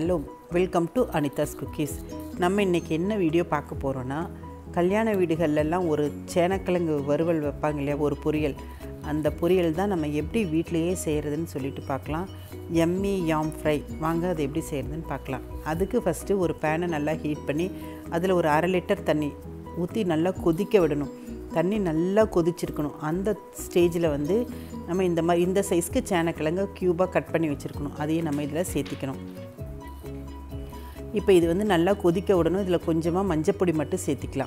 hello welcome to Anitha's cookies நம்ம இன்றைக்கி என்ன வீடியோ பார்க்க போகிறோன்னா கல்யாண வீடுகள்லாம் ஒரு சேனக்கிழங்கு வறுவல் வைப்பாங்க இல்லையா ஒரு பொரியல் அந்த பொரியல் தான் நம்ம எப்படி வீட்டிலையே செய்கிறதுன்னு சொல்லிட்டு பார்க்கலாம் எம்மி யாம் ஃப்ரை வாங்க அது எப்படி செய்கிறதுன்னு பார்க்கலாம் அதுக்கு ஃபஸ்ட்டு ஒரு பேனை நல்லா ஹீட் பண்ணி அதில் ஒரு அரை லிட்டர் தண்ணி ஊற்றி நல்லா கொதிக்க விடணும் தண்ணி நல்லா கொதிச்சிருக்கணும் அந்த ஸ்டேஜில் வந்து நம்ம இந்த மாதிரி இந்த சைஸ்க்கு சேனக்கிழங்க க்யூபாக கட் பண்ணி வச்சுருக்கணும் அதையும் நம்ம இதில் சேர்த்திக்கணும் இப்போ இது வந்து நல்லா கொதிக்க விடணும் இதில் கொஞ்சமாக மஞ்சப்பொடி மட்டும் சேர்த்திக்கலாம்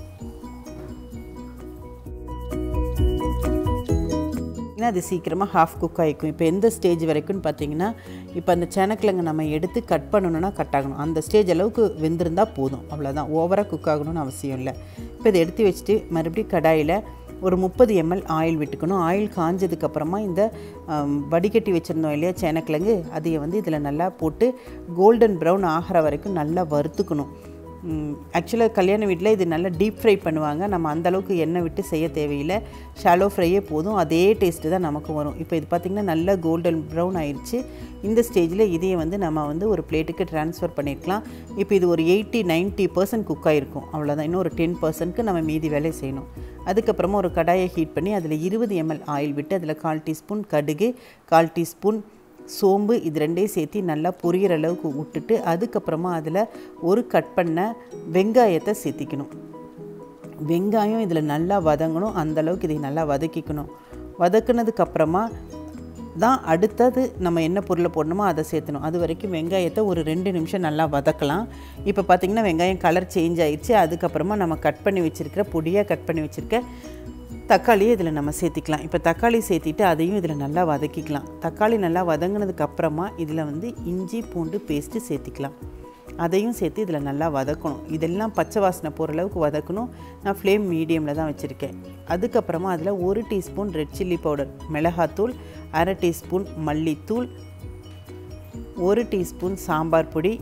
ஏன்னா அது சீக்கிரமாக ஹாஃப் குக் ஆகிக்கும் இப்போ எந்த ஸ்டேஜ் வரைக்கும்னு பார்த்தீங்கன்னா இப்போ அந்த சேனக்கிழங்கு நம்ம எடுத்து கட் பண்ணணுன்னா கட் ஆகணும் அந்த ஸ்டேஜ் அளவுக்கு வெந்திருந்தால் போதும் அவ்வளோதான் ஓவராக குக் ஆகணும்னு அவசியம் இல்லை இப்போ இதை எடுத்து வச்சுட்டு மறுபடியும் கடாயில் ஒரு முப்பது எம்எல் ஆயில் விட்டுக்கணும் ஆயில் காஞ்சதுக்கப்புறமா இந்த வடிகட்டி வச்சுருந்தோம் இல்லையா சேனக்கிழங்கு அதையை வந்து இதில் நல்லா போட்டு கோல்டன் ப்ரௌன் ஆகிற வரைக்கும் நல்லா வறுத்துக்கணும் ஆக்சுவலாக கல்யாண வீட்டில் இது நல்லா டீப் ஃப்ரை பண்ணுவாங்க நம்ம அந்தளவுக்கு எண்ணெய் விட்டு செய்ய தேவையில்லை ஷாலோ ஃப்ரையே போதும் அதே டேஸ்ட்டு தான் நமக்கு வரும் இப்போ இது பார்த்திங்கன்னா நல்லா கோல்டன் ப்ரௌன் ஆயிடுச்சு இந்த ஸ்டேஜில் இதையை வந்து நம்ம வந்து ஒரு பிளேட்டுக்கு ட்ரான்ஸ்ஃபர் பண்ணியிருக்கலாம் இப்போ இது ஒரு எயிட்டி நைன்ட்டி பர்சன்ட் குக் ஆகிருக்கும் அவ்வளோதான் இன்னும் ஒரு டென் பர்சன்ட்க்கு நம்ம மீதி வேலையை செய்யணும் அதுக்கப்புறமா ஒரு கடாயை ஹீட் பண்ணி அதில் இருபது எம்எல் ஆயில் விட்டு அதில் கால் டீஸ்பூன் கடுகு கால் டீஸ்பூன் சோம்பு இது ரெண்டையும் சேர்த்து நல்லா பொரியிற அளவுக்கு விட்டுட்டு அதுக்கப்புறமா அதில் ஒரு கட் பண்ண வெங்காயத்தை சேர்த்திக்கணும் வெங்காயம் இதில் நல்லா வதங்கணும் அந்தளவுக்கு இதை நல்லா வதக்கிக்கணும் வதக்குனதுக்கப்புறமா தான் அடுத்தது நம்ம என்ன பொருளை போடணுமோ அதை சேர்த்தணும் அது வரைக்கும் வெங்காயத்தை ஒரு ரெண்டு நிமிஷம் நல்லா வதக்கலாம் இப்போ பார்த்திங்கன்னா வெங்காயம் கலர் சேஞ்ச் ஆயிடுச்சு அதுக்கப்புறமா நம்ம கட் பண்ணி வச்சுருக்கிற பொடியாக கட் பண்ணி வச்சுருக்க தக்காளியை இதில் நம்ம சேர்த்திக்கலாம் இப்போ தக்காளி சேர்த்திட்டு அதையும் இதில் நல்லா வதக்கிக்கலாம் தக்காளி நல்லா வதங்கினதுக்கு அப்புறமா இதில் வந்து இஞ்சி பூண்டு பேஸ்ட்டு சேர்த்திக்கலாம் அதையும் சேர்த்து இதில் நல்லா வதக்கணும் இதெல்லாம் பச்சை வாசனை போகிற அளவுக்கு வதக்கணும் நான் ஃப்ளேம் மீடியமில் தான் வச்சுருக்கேன் அதுக்கப்புறமா அதில் ஒரு டீஸ்பூன் ரெட் சில்லி பவுடர் மிளகாத்தூள் அரை டீஸ்பூன் மல்லித்தூள் ஒரு டீஸ்பூன் சாம்பார் பொடி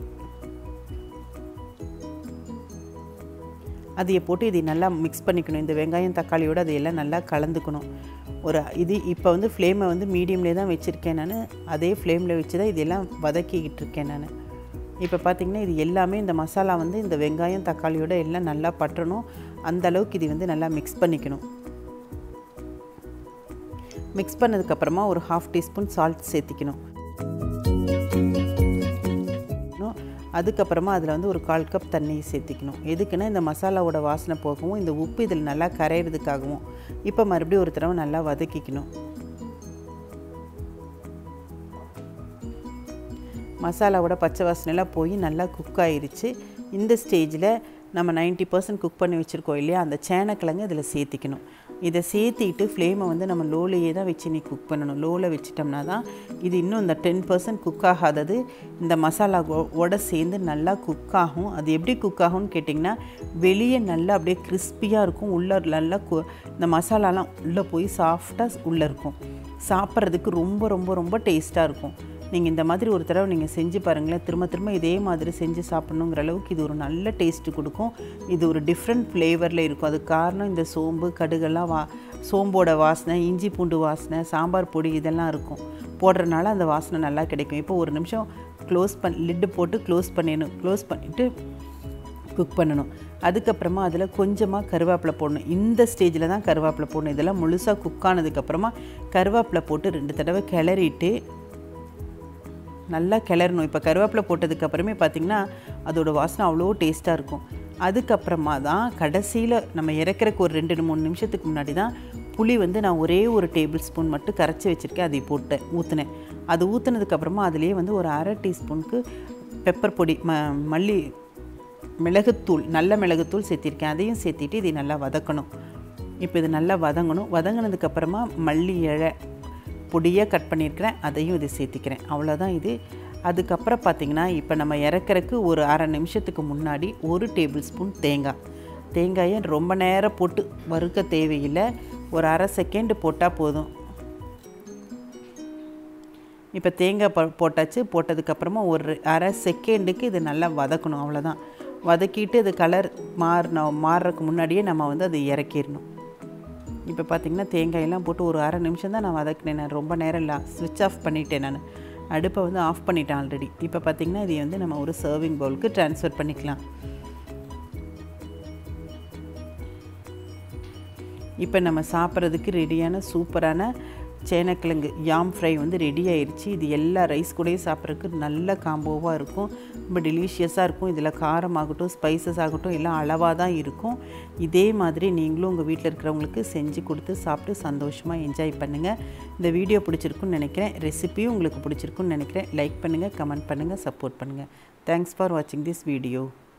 அதையை போட்டு இதை நல்லா மிக்ஸ் பண்ணிக்கணும் இந்த வெங்காயம் தக்காளியோடு அதையெல்லாம் நல்லா கலந்துக்கணும் ஒரு இது இப்போ வந்து ஃப்ளேமை வந்து மீடியம்லேயே தான் வச்சுருக்கேன் நான் அதே ஃப்ளேமில் வச்சு தான் இதெல்லாம் வதக்கிக்கிட்டு இருக்கேன் நான் இப்போ பார்த்திங்கன்னா இது எல்லாமே இந்த மசாலா வந்து இந்த வெங்காயம் தக்காளியோட எல்லாம் நல்லா பற்றணும் அந்த அளவுக்கு இது வந்து நல்லா மிக்ஸ் பண்ணிக்கணும் மிக்ஸ் பண்ணதுக்கப்புறமா ஒரு ஹாஃப் டீஸ்பூன் சால்ட் சேர்த்திக்கணும் அதுக்கப்புறமா அதில் வந்து ஒரு கால் கப் தண்ணியை சேர்த்திக்கணும் எதுக்குன்னா இந்த மசாலாவோட வாசனை போகவும் இந்த உப்பு இதில் நல்லா கரையிறதுக்காகவும் இப்போ மறுபடியும் ஒரு தடவை நல்லா வதக்கிக்கணும் மசாலாவோட பச்சை வாசனைலாம் போய் நல்லா குக் ஆயிருச்சு இந்த ஸ்டேஜில் நம்ம நைன்ட்டி பர்சன்ட் குக் பண்ணி வச்சுருக்கோம் இல்லையா அந்த சேனக்கிழங்கு இதில் சேர்த்திக்கணும் இதை சேர்த்திட்டு ஃப்ளேமை வந்து நம்ம லோலையே தான் வச்சு நீ குக் பண்ணணும் லோவில் வச்சிட்டோம்னா தான் இது இன்னும் இந்த டென் பர்சன்ட் குக் ஆகாதது இந்த மசாலாவோட சேர்ந்து நல்லா குக் ஆகும் அது எப்படி குக் ஆகும்னு கேட்டிங்கன்னா வெளியே நல்லா அப்படியே கிறிஸ்பியாக இருக்கும் உள்ளே நல்லா கு இந்த மசாலாலாம் உள்ளே போய் சாஃப்டாக உள்ளே இருக்கும் சாப்பிட்றதுக்கு ரொம்ப ரொம்ப ரொம்ப டேஸ்ட்டாக இருக்கும் நீங்கள் இந்த மாதிரி ஒரு தடவை நீங்கள் செஞ்சு பாருங்களேன் திரும்ப திரும்ப இதே மாதிரி செஞ்சு சாப்பிட்ணுங்கிற அளவுக்கு இது ஒரு நல்ல டேஸ்ட்டு கொடுக்கும் இது ஒரு டிஃப்ரெண்ட் ஃப்ளேவரில் இருக்கும் அது காரணம் இந்த சோம்பு கடுகெல்லாம் வா சோம்போட வாசனை இஞ்சி பூண்டு வாசனை சாம்பார் பொடி இதெல்லாம் இருக்கும் போடுறதுனால அந்த வாசனை நல்லா கிடைக்கும் இப்போ ஒரு நிமிஷம் க்ளோஸ் பண் லிட்டு போட்டு க்ளோஸ் பண்ணிடணும் க்ளோஸ் பண்ணிவிட்டு குக் பண்ணணும் அதுக்கப்புறமா அதில் கொஞ்சமாக கருவேப்பிலை போடணும் இந்த ஸ்டேஜில் தான் கருவேப்பிலை போடணும் இதெல்லாம் முழுசாக குக் ஆனதுக்கப்புறமா கருவேப்பிலை போட்டு ரெண்டு தடவை கிளறிட்டு நல்லா கிளறணும் இப்போ கருவேப்பிலை போட்டதுக்கப்புறமே பார்த்திங்கன்னா அதோடய வாசனை அவ்வளோ டேஸ்ட்டாக இருக்கும் அதுக்கப்புறமா தான் கடைசியில் நம்ம இறக்குறக்கு ஒரு ரெண்டு மூணு நிமிஷத்துக்கு முன்னாடி தான் புளி வந்து நான் ஒரே ஒரு டேபிள் ஸ்பூன் மட்டும் கரைச்சி வச்சுருக்கேன் அதை போட்டேன் ஊற்றினேன் அது ஊற்றுனதுக்கப்புறமா அதுலேயே வந்து ஒரு அரை டீஸ்பூனுக்கு பெப்பர் பொடி ம மல்லி மிளகுத்தூள் நல்ல மிளகுத்தூள் சேர்த்திருக்கேன் அதையும் சேர்த்திட்டு இதை நல்லா வதக்கணும் இப்போ இது நல்லா வதங்கணும் வதங்கினதுக்கப்புறமா மல்லி இலை பொடியாக கட் பண்ணியிருக்கிறேன் அதையும் இது சேர்த்திக்கிறேன் அவ்வளோதான் இது அதுக்கப்புறம் பார்த்திங்கன்னா இப்போ நம்ம இறக்குறக்கு ஒரு அரை நிமிஷத்துக்கு முன்னாடி ஒரு டேபிள் ஸ்பூன் தேங்காய் தேங்காயை ரொம்ப நேரம் போட்டு வறுக்க தேவையில்லை ஒரு அரை செகண்டு போட்டால் போதும் இப்போ தேங்காய் ப போட்டாச்சு போட்டதுக்கப்புறமா ஒரு அரை செகண்டுக்கு இது நல்லா வதக்கணும் அவ்வளோதான் வதக்கிட்டு அது கலர் மாறின மாறுறதுக்கு முன்னாடியே நம்ம வந்து அதை இறக்கிடணும் இப்போ பார்த்திங்கன்னா தேங்காயெல்லாம் போட்டு ஒரு அரை நிமிஷம் தான் நான் வதக்கினேன் நான் ரொம்ப நேரம் இல்லை ஸ்விட்ச் ஆஃப் பண்ணிட்டேன் நான் அடுப்பை வந்து ஆஃப் பண்ணிட்டேன் ஆல்ரெடி இப்போ பார்த்திங்கன்னா இதை வந்து நம்ம ஒரு சர்விங் பவுலுக்கு ட்ரான்ஸ்ஃபர் பண்ணிக்கலாம் இப்போ நம்ம சாப்பிட்றதுக்கு ரெடியான சூப்பரான சேனக்கிழங்கு யாம் ஃப்ரை வந்து ரெடி ஆயிடுச்சு இது எல்லா ரைஸ் கூடயும் சாப்பிட்றதுக்கு நல்ல காம்போவாக இருக்கும் ரொம்ப டெலிஷியஸாக இருக்கும் இதில் காரமாகட்டும் ஸ்பைசஸ் ஆகட்டும் எல்லாம் அளவாக தான் இருக்கும் இதே மாதிரி நீங்களும் உங்கள் வீட்டில் இருக்கிறவங்களுக்கு செஞ்சு கொடுத்து சாப்பிட்டு சந்தோஷமாக என்ஜாய் பண்ணுங்கள் இந்த வீடியோ பிடிச்சிருக்குன்னு நினைக்கிறேன் ரெசிபியும் உங்களுக்கு பிடிச்சிருக்குன்னு நினைக்கிறேன் லைக் பண்ணுங்கள் கமெண்ட் பண்ணுங்கள் சப்போர்ட் பண்ணுங்கள் தேங்க்ஸ் ஃபார் வாட்சிங் திஸ் வீடியோ